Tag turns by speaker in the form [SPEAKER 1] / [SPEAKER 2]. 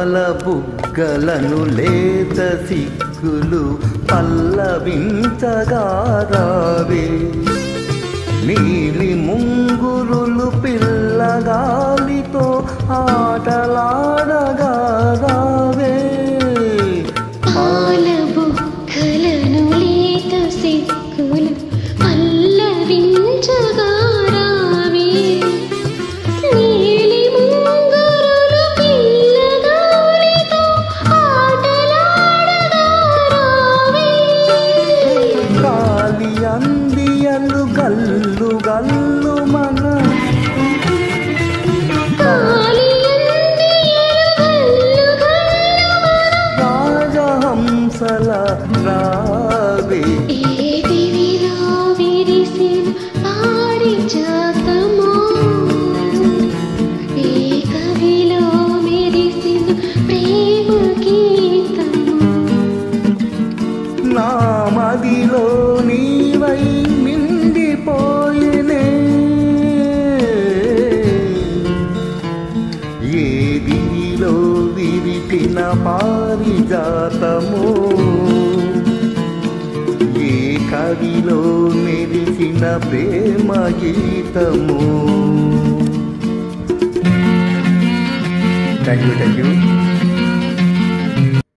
[SPEAKER 1] పాల బుగ్గలను లేత సిక్కులు పల్లవించగారావే నీలి ముంగురులు పిల్లగాలితో ఆటలాడగారావే
[SPEAKER 2] పాల బుక్కలను లేత సిక్కులు పల్లవించగా రావే నీలి ముంగురులు పిల్లగాలితో ఆటలాడగా రావే
[SPEAKER 1] కాలి అందియలు గల్లు గల్లు మన
[SPEAKER 2] కాలి అందియలు గల్లు గల్లు
[SPEAKER 1] రాజహంసల రావే
[SPEAKER 2] ఏ దివిలో విరిసిన పారిజాతమో ఏ కవిలో మెరిసిన ప్రేమ గీతమో
[SPEAKER 1] నా మదిలో నీవై నిండిపోయినే ఏ దివిలో విరిసిన పారిజాతము ఏ కవిలో మెరిసిన ప్రేమ గీతము థ్యాంక్ యూ థ్యాంక్ యూ